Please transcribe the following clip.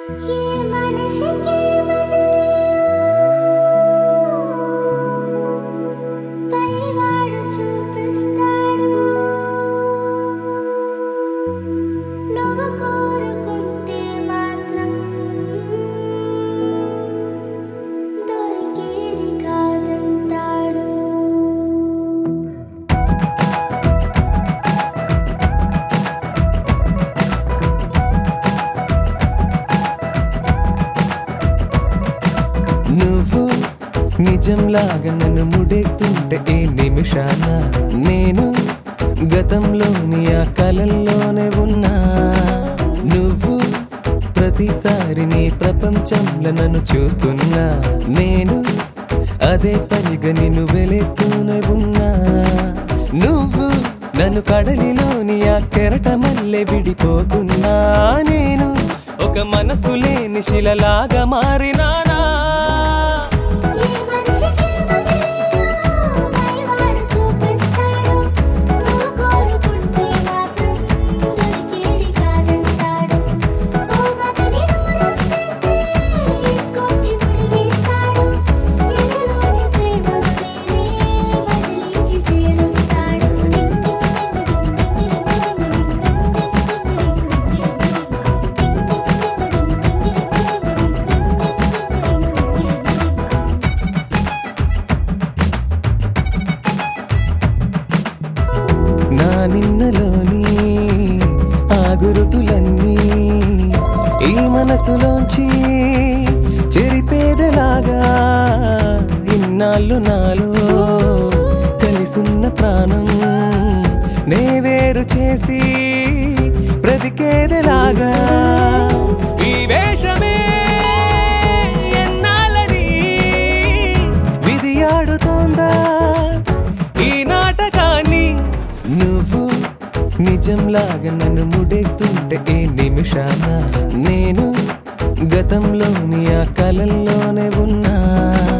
ఈ మనిషికి మజిలీ పైవాడు చూపిస్తాడు నువ్వు కోరుకుంటే మాత్రం దొరికేది కాదంటాడు నువ్వు నిజంలాగా నన్ను ముడేస్తుంటే ఏ నిమిషాన నేను గతంలోని ఆ కలల్లోనే ఉన్నా నువ్వు ప్రతిసారి నీ ప్రపంచంలో నన్ను చూస్తున్నా నేను అదే పనిగా నిన్ను వెలేస్తూనే ఉన్నా నువ్వు నన్ను కడలిలోని ఆ కెరట మల్లె విడిపోకున్నా నేను ఒక మనసు లేని శిలలాగా మారినానా ఈ మనిషికి మజిలీ పైవాడు చూపిస్తాడు నువ్వు కోరుకుంటే మాత్రం దొరికేది కాదంటాడు ఓ మగని దూరం చేస్తే ఇంకోటి ముడివేస్తాడు ఎదలోని ప్రేమను వేరే మజిలీకి చేరుస్తాడు నా నిన్నలోని ఆ గురుతులన్నీ ఈ మనసులోంచి చెరిపేదలాగా ఇన్నాళ్ళు నాలో కలిసున్న ప్రాణం నే వేరు చేసి బ్రతికేదలాగా ఈ వేషమే ఎన్నాళ్ళని విధి ఆడుతోందా ఈ నాటకాన్ని నువ్వు నిజంలాగా నన్ను ముడేస్తుంటే ఏ నిమిషాన నేను గతంలోని ఆ కలల్లోనే ఉన్నా